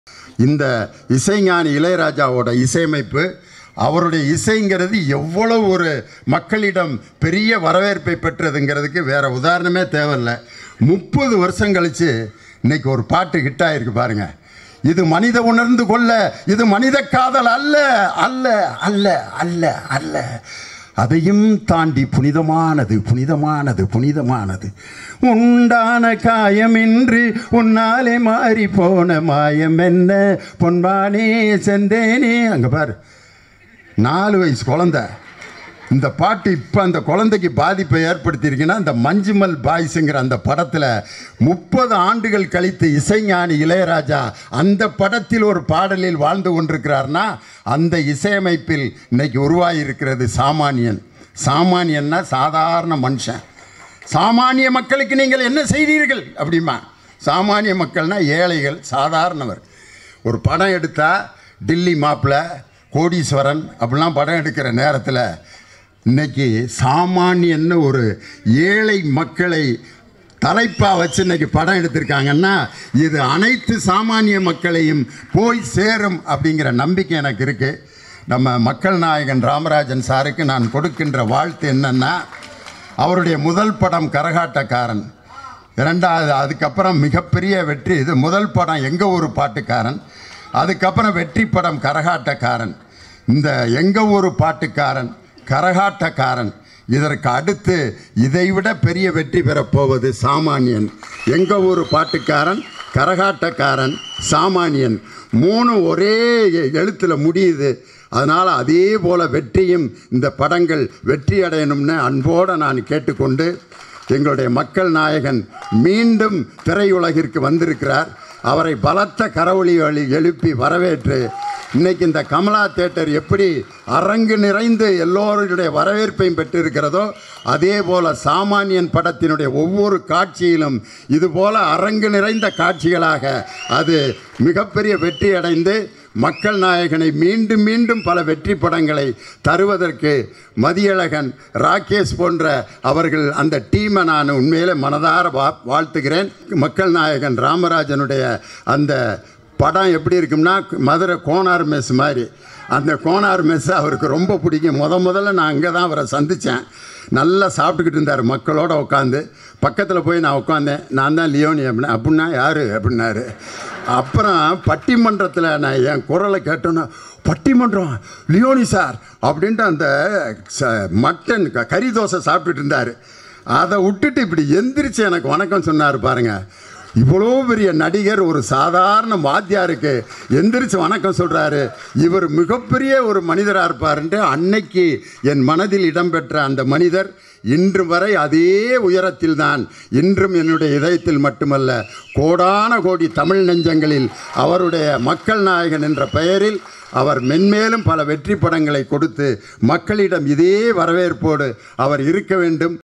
இந்த இசைஞானி இளையராஜாவோட இசையமைப்பு அவருடைய இசைங்கிறது எவ்வளவு ஒரு மக்களிடம் பெரிய வரவேற்பை பெற்றதுங்கிறதுக்கு வேற உதாரணமே தேவையில்லை முப்பது வருஷம் கழிச்சு இன்னைக்கு ஒரு பாட்டு ஹிட் ஆயிருக்கு பாருங்க இது மனித உணர்ந்து கொள்ள இது மனித காதல் அல்ல அல்ல அல்ல அல்ல அல்ல அதையும் தாண்டி புனிதமானது புனிதமானது புனிதமானது உண்டான காயமின்றி உன்னாலே மாறி போன மாயம் என்ன பொன்பானே செந்தேனே அங்க பாரு நாலு வயசு குழந்தை இந்த பாட்டு இப்போ அந்த குழந்தைக்கு பாதிப்பை ஏற்படுத்தியிருக்குன்னா இந்த மஞ்சுமல் பாய்ஸுங்கிற அந்த படத்தில் முப்பது ஆண்டுகள் கழித்து இசைஞானி இளையராஜா அந்த படத்தில் ஒரு பாடலில் வாழ்ந்து கொண்டிருக்கிறார்னா அந்த இசையமைப்பில் இன்னைக்கு உருவாகியிருக்கிறது சாமானியன் சாமானியன்னா சாதாரண மனுஷன் சாமானிய மக்களுக்கு நீங்கள் என்ன செய்தீர்கள் அப்படிமா சாமானிய மக்கள்னா ஏழைகள் சாதாரணவர் ஒரு படம் எடுத்தால் டில்லி மாப்பிள்ளை கோடீஸ்வரன் அப்படிலாம் படம் எடுக்கிற நேரத்தில் இன்னைக்கு சாமானியன்னு ஒரு ஏழை மக்களை தலைப்பாக வச்சு இன்னைக்கு படம் எடுத்திருக்காங்கன்னா இது அனைத்து சாமானிய மக்களையும் போய் சேரும் அப்படிங்கிற நம்பிக்கை எனக்கு இருக்குது நம்ம மக்கள் நாயகன் ராமராஜன் சாருக்கு நான் கொடுக்கின்ற வாழ்த்து என்னன்னா அவருடைய முதல் படம் கரகாட்டக்காரன் இரண்டாவது அதுக்கப்புறம் மிகப்பெரிய வெற்றி இது முதல் படம் எங்க ஊர் பாட்டுக்காரன் அதுக்கப்புறம் வெற்றி படம் கரகாட்டக்காரன் இந்த எங்க ஊர் பாட்டுக்காரன் கரகாட்டக்காரன் இதற்கு அடுத்து இதைவிட பெரிய வெற்றி பெறப் போவது சாமானியன் எங்க ஊர் பாட்டுக்காரன் கரகாட்டக்காரன் சாமானியன் மூணு ஒரே எழுத்தில் முடியுது அதனால் அதே போல வெற்றியும் இந்த படங்கள் வெற்றி அடையணும்னு அன்போடு நான் கேட்டுக்கொண்டு எங்களுடைய மக்கள் நாயகன் மீண்டும் திரையுலகிற்கு வந்திருக்கிறார் அவரை பலத்த கரவொலி வழி எழுப்பி வரவேற்று இன்னைக்கு இந்த கமலா தேட்டர் எப்படி அரங்கு நிறைந்து எல்லோருடைய வரவேற்பையும் பெற்றிருக்கிறதோ அதே போல சாமானியன் படத்தினுடைய ஒவ்வொரு காட்சியிலும் இது போல அரங்கு நிறைந்த காட்சிகளாக அது மிகப்பெரிய வெற்றி அடைந்து மக்கள் நாயகனை மீண்டும் மீண்டும் பல வெற்றி படங்களை தருவதற்கு மதியழகன் ராகேஷ் போன்ற அவர்கள் அந்த டீமை நான் உண்மையிலே மனதார வா வாழ்த்துகிறேன் மக்கள் நாயகன் ராமராஜனுடைய அந்த படம் எப்படி இருக்கும்னா மதுரை கோனார் மெஸ் மாதிரி அந்த கோனார் மெஸ் அவருக்கு ரொம்ப பிடிக்கும் முத முதல்ல நான் அங்கே தான் அவரை சந்தித்தேன் நல்லா சாப்பிட்டுக்கிட்டு இருந்தார் மக்களோட உட்காந்து பக்கத்தில் போய் நான் உட்காந்தேன் நான் தான் லியோனி அப்படின்னா அப்படின்னா யார் அப்படின்னாரு அப்புறம் பட்டிமன்றத்தில் நான் என் குரலை கேட்டோன்னா பட்டிமன்றம் லியோனி சார் அப்படின்ட்டு அந்த ச- மட்டன் க- கறி தோசை சாப்பிட்டுட்டு இருந்தார் அதை விட்டுட்டு இப்படி எந்திரிச்சு எனக்கு வணக்கம் சொன்னார் பாருங்க இவ்வளோ பெரிய நடிகர் ஒரு சாதாரண வாத்தியாருக்கு எந்திரிச்சு வணக்கம் சொல்கிறாரு இவர் மிகப்பெரிய ஒரு மனிதராக இருப்பாருன்ட்டு அன்னைக்கு என் மனதில் இடம்பெற்ற அந்த மனிதர் இன்று வரை அதே உயரத்தில் தான் இன்றும் என்னுடைய இதயத்தில் மட்டுமல்ல கோடான கோடி தமிழ் நெஞ்சங்களில் அவருடைய மக்கள் நாயகன் என்ற பெயரில் அவர் மென்மேலும் பல வெற்றி படங்களை கொடுத்து மக்களிடம் இதே வரவேற்போடு அவர் இருக்க வேண்டும்